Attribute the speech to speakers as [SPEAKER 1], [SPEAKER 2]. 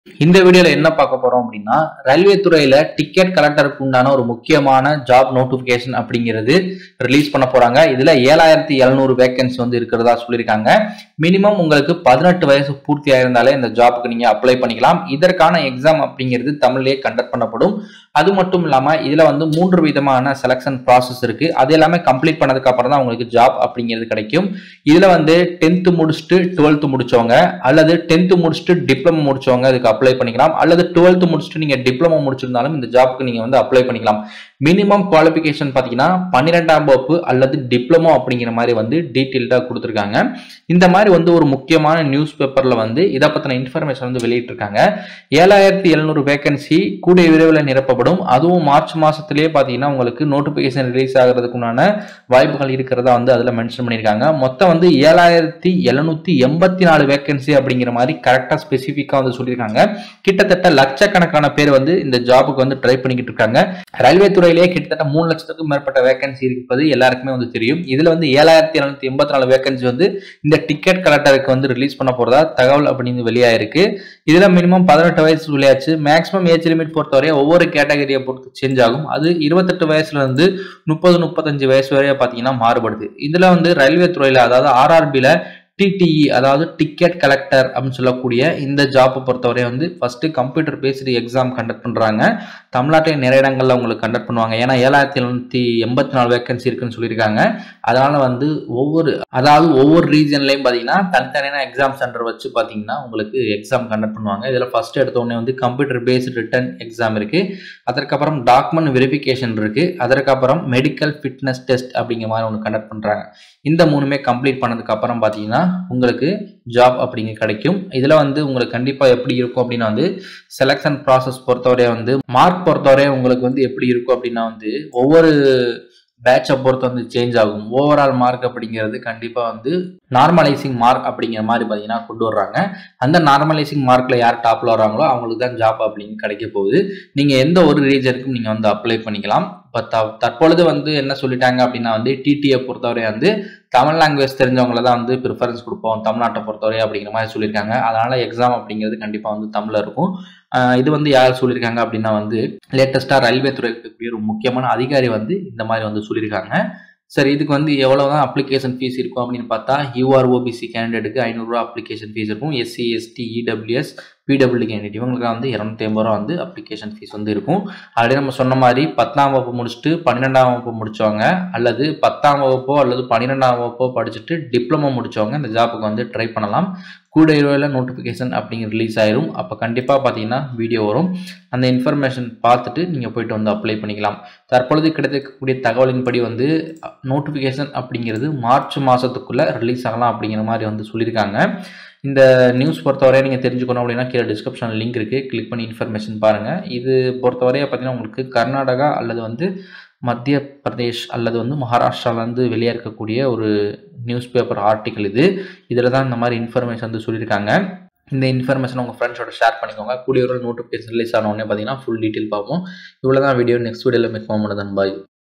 [SPEAKER 1] இந்த வீடியோல என்ன பார்க்க போறோம் அப்படின்னா ரயில்வே துறையில டிக்கெட் கலெக்டருக்கு உண்டான ஒரு முக்கியமான ஜாப் நோட்டிபிகேஷன் அப்படிங்கிறது ரிலீஸ் பண்ண போறாங்க இதுல ஏழாயிரத்தி எழுநூறு வேகன்சி வந்து இருக்கிறதா சொல்லியிருக்காங்க மினிமம் உங்களுக்கு பதினெட்டு வயசு பூர்த்தி ஆயிருந்தாலே இந்த ஜாப்புக்கு நீங்க அப்ளை பண்ணிக்கலாம் இதற்கான எக்ஸாம் அப்படிங்கிறது தமிழ்லயே கண்டக்ட் பண்ணப்படும் அது மட்டும் இல்லாம இதுல வந்து மூன்று விதமான செலக்ஷன் ப்ராசஸ் இருக்கு அது எல்லாமே கம்ப்ளீட் பண்ணதுக்கு அப்புறம் தான் உங்களுக்கு ஜாப் அப்படிங்கிறது கிடைக்கும் இதுல வந்து டென்த் முடிச்சுட்டு டுவெல்த் முடிச்சவங்க அல்லது டென்த் முடிச்சுட்டு டிப்ளமோ முடிச்சவங்க இதுக்கு அப்ளை பண்ணிக்கலாம் அல்லது டுவெல்த் முடிச்சுட்டு நீங்க டிப்ளமோ முடிச்சிருந்தாலும் இந்த ஜாப்க்கு நீங்க வந்து அப்ளை பண்ணிக்கலாம் மினிமம் குவாலிஃபிகேஷன் பார்த்தீங்கன்னா பன்னிரெண்டாம் வகுப்பு அல்லது டிப்ளமோ அப்படிங்கிற மாதிரி வந்து டீட்டெயில்டாக கொடுத்துருக்காங்க இந்த மாதிரி வந்து ஒரு முக்கியமான நியூஸ் பேப்பரில் வந்து இதை பற்றின இன்ஃபர்மேஷன் வந்து வெளியிட்டிருக்காங்க ஏழாயிரத்தி எழுநூறு வேகன்சி கூடிய விரைவில் நிரப்பப்படும் அதுவும் மார்ச் மாதத்திலேயே பார்த்தீங்கன்னா உங்களுக்கு நோட்டிஃபிகேஷன் ரிலீஸ் ஆகிறதுக்குண்டான வாய்ப்புகள் இருக்கிறதா வந்து அதில் மென்ஷன் பண்ணியிருக்காங்க மொத்தம் வந்து ஏழாயிரத்தி எழுநூத்தி எண்பத்தி நாலு வேகன்சி அப்படிங்கிற மாதிரி கரெக்டாக ஸ்பெசிஃபிக்காக வந்து சொல்லியிருக்காங்க கிட்டத்தட்ட லட்சக்கணக்கான பேர் வந்து இந்த ஜாபுக்கு வந்து ட்ரை பண்ணிக்கிட்டு இருக்காங்க ரயில்வே துறையிலேயே கிட்டத்தட்ட மூணு லட்சத்துக்கும் மேற்பட்ட வேகன்சி இருப்பது எல்லாருக்குமே வந்து தெரியும் இதுல வந்து ஏழாயிரத்தி எழுநூத்தி எண்பத்தி நாலு வேகன்சி வந்து இந்த டிக்கெட் கலெக்டருக்கு வந்து ரிலீஸ் பண்ண போறதா தகவல் அப்படின்னு வெளியாயிருக்கு இதுல மினிமம் பதினெட்டு வயசு சொல்லியாச்சு மேக்ஸிமம் ஏஜ் லிமிட் பொறுத்தவரை ஒவ்வொரு கேட்டகரியை பொறுத்து சேஞ்ச் ஆகும் அது இருபத்தெட்டு வயசுல இருந்து முப்பது முப்பத்தஞ்சு வயசு வரைய பாத்தீங்கன்னா மாறுபடுது இதுல வந்து ரயில்வே துறையில அதாவது ஆர்ஆர்பில டிடிஇ அதாவது டிக்கெட் கலெக்டர் அப்படின்னு சொல்லக்கூடிய இந்த ஜாப்பை பொறுத்தவரை வந்து first computer based exam conduct பண்றாங்க தமிழ்நாட்டில் நிறைய இடங்கள்ல உங்களுக்கு கண்டக்ட் பண்ணுவாங்க ஏன்னா ஏழாயிரத்தி எழுநூத்தி எண்பத்தி நாலு வேகன்சி இருக்குன்னு சொல்லியிருக்காங்க அதனால வந்து ஒவ்வொரு அதாவது ஒவ்வொரு ரீஜன்லையும் பார்த்தீங்கன்னா தனித்தனியான எக்ஸாம் சென்டர் வச்சு பார்த்தீங்கன்னா உங்களுக்கு எக்ஸாம் கண்டக்ட் பண்ணுவாங்க இதில் ஃபர்ஸ்ட் எடுத்த உடனே வந்து கம்ப்யூட்டர் பேஸ்டு ரிட்டன் எக்ஸாம் இருக்கு அதற்கப்புறம் டாக்குமெண்ட் வெரிஃபிகேஷன் இருக்கு அதற்கப்புறம் மெடிக்கல் ஃபிட்னஸ் டெஸ்ட் அப்படிங்கிற மாதிரி ஒன்று கண்டக்ட் பண்ணுறாங்க இந்த மூணுமே கம்ப்ளீட் பண்ணதுக்கு அப்புறம் பார்த்தீங்கன்னா உங்களுக்கு ஜாப் அப்படிங்க கிடைக்கும் இதில் வந்து உங்களுக்கு கண்டிப்பாக எப்படி இருக்கும் அப்படின்னா வந்து செலெக்ஷன் ப்ராசஸ் பொறுத்தவரை வந்து மார்க் பொறுத்தவரை உங்களுக்கு வந்து எப்படி இருக்கும் அப்படின்னா வந்து ஒவ்வொரு பேட்சை பொறுத்து வந்து சேஞ்ச் ஆகும் ஓவரால் மார்க் அப்படிங்கிறது கண்டிப்பாக வந்து நார்மலைசிங் மார்க் அப்படிங்கிற மாதிரி பார்த்தீங்கன்னா கொண்டு வர்றாங்க அந்த நார்மலைசிங் மார்க்கில் யார் டாப்பில் வர்றாங்களோ அவங்களுக்கு தான் ஜாப் அப்படின்னு கிடைக்க போகுது நீங்கள் எந்த ஒரு ரீஜனுக்கும் நீங்கள் வந்து அப்ளை பண்ணிக்கலாம் இப்போ த தற்பொழுது வந்து என்ன சொல்லிட்டாங்க அப்படின்னா வந்து டிடியை பொறுத்தவரை வந்து தமிழ் லாங்குவேஜ் தெரிஞ்சவங்கள தான் வந்து ப்ரிஃபரன்ஸ் கொடுப்போம் தமிழ்நாட்டை பொறுத்தவரை அப்படிங்கிற மாதிரி சொல்லியிருக்காங்க அதனால எக்ஸாம் அப்படிங்கிறது கண்டிப்பாக வந்து தமிழில் இருக்கும் ஆஹ் இது வந்து யார் சொல்லியிருக்காங்க அப்படின்னா வந்து லேட்டஸ்ட்டாக ரயில்வே துறை இருக்கக்கூடிய ஒரு முக்கியமான அதிகாரி வந்து இந்த மாதிரி வந்து சொல்லியிருக்காங்க சரி இதுக்கு வந்து எவ்வளோ தான் அப்ளிகேஷன் ஃபீஸ் இருக்கும் அப்படின்னு பார்த்தா யூஆர் ஓபிசி கேண்டிடேட்டுக்கு ஐநூறுரூவா அப்ளிகேஷன் ஃபீஸ் இருக்கும் SC ST EWS PW candidate இவங்களுக்கு வந்து இரநூத்தி ஐம்பது ரூபா வந்து அப்ளிகேஷன் ஃபீஸ் வந்து இருக்கும் ஆல்ரெடி நம்ம சொன்ன மாதிரி பத்தாம் வகுப்பு முடிச்சுட்டு பன்னிரெண்டாம் வகுப்பு முடிச்சவங்க அல்லது பத்தாம் வகுப்போ அல்லது பன்னிரெண்டாம் வகுப்போ படிச்சுட்டு டிப்ளமோ முடிச்சவங்க இந்த ஜாப்புக்கு வந்து ட்ரை பண்ணலாம் கூட இருவையில் நோட்டிஃபிகேஷன் அப்படிங்கிற ரிலீஸ் ஆயிரும் அப்போ கண்டிப்பாக பார்த்தீங்கன்னா வீடியோ வரும் அந்த இன்ஃபர்மேஷன் பார்த்துட்டு நீங்கள் போயிட்டு வந்து அப்ளை பண்ணிக்கலாம் தற்பொழுது கிடைத்திருக்கக்கூடிய தகவலின்படி வந்து நோட்டிஃபிகேஷன் அப்படிங்கிறது மார்ச் மாதத்துக்குள்ளே ரிலீஸ் ஆகலாம் அப்படிங்கிற மாதிரி வந்து சொல்லியிருக்காங்க இந்த நியூஸ் பொறுத்தவரை நீங்கள் தெரிஞ்சுக்கணும் அப்படின்னா கீழே டிஸ்கிரிப்ஷன் லிங்க் இருக்குது கிளிக் பண்ணி இன்ஃபர்மேஷன் பாருங்கள் இது பொறுத்தவரையை பார்த்தீங்கன்னா உங்களுக்கு கர்நாடகா அல்லது வந்து மத்திய பிரதேஷ் அல்லது வந்து மகாராஷ்டிராலேருந்து வெளியே இருக்கக்கூடிய ஒரு நியூஸ் பேப்பர் ஆர்டிக்கல் இது இதில் தான் இந்த மாதிரி இன்ஃபர்மேஷன் வந்து சொல்லியிருக்காங்க இந்த இன்ஃபர்மேஷன் உங்கள் ஃப்ரெண்ட்ஸோட ஷேர் பண்ணிக்கோங்க கூடிய ஒரு நோட்டிஃபிகேஷன் ரிலீஸ் ஆன உடனே பார்த்தீங்கன்னா ஃபுல் டீட்டெயில் பார்ப்போம் இவ்வளோ தான் வீடியோ நெக்ஸ்ட் வீடியோவில் மிக்க பண்ணுறதன் பாய்